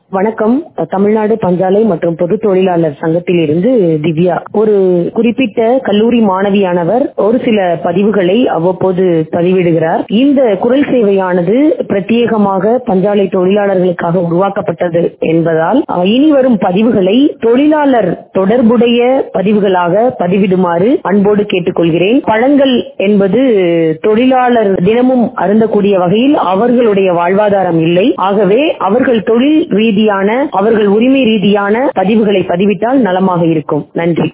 வணக்கம் தமிழ்நாடு பஞ்சாலை மற்றும் பொது தொழிலாளர் சங்கத்தில் இருந்து திவ்யா ஒரு குறிப்பிட்ட கல்லூரி மாணவியானவர் ஒரு சில பதிவுகளை அவ்வப்போது பதிவிடுகிறார் இந்த குரல் சேவையானது பிரத்யேகமாக பஞ்சாலை தொழிலாளர்களுக்காக உருவாக்கப்பட்டது என்பதால் அஹ், இனி வரும் பதிவுகளை தொழிலாளர் தொடர்புடைய பதிவுகளாக பதிவிடுமாறு அன்போடு கேட்டுக்கொள்கிறேன் பழங்கள் என்பது தொழிலாளர் தினமும் அருந்தக்கூடிய வகையில் அவர்களுடைய வாழ்வாதாரம் இல்லை ஆகவே அவர்கள் தொழில் ரீதியான அவர்கள் உரிமை ரீதியான பதிவுகளை பதிவிட்டால் நலமாக இருக்கும் நன்றி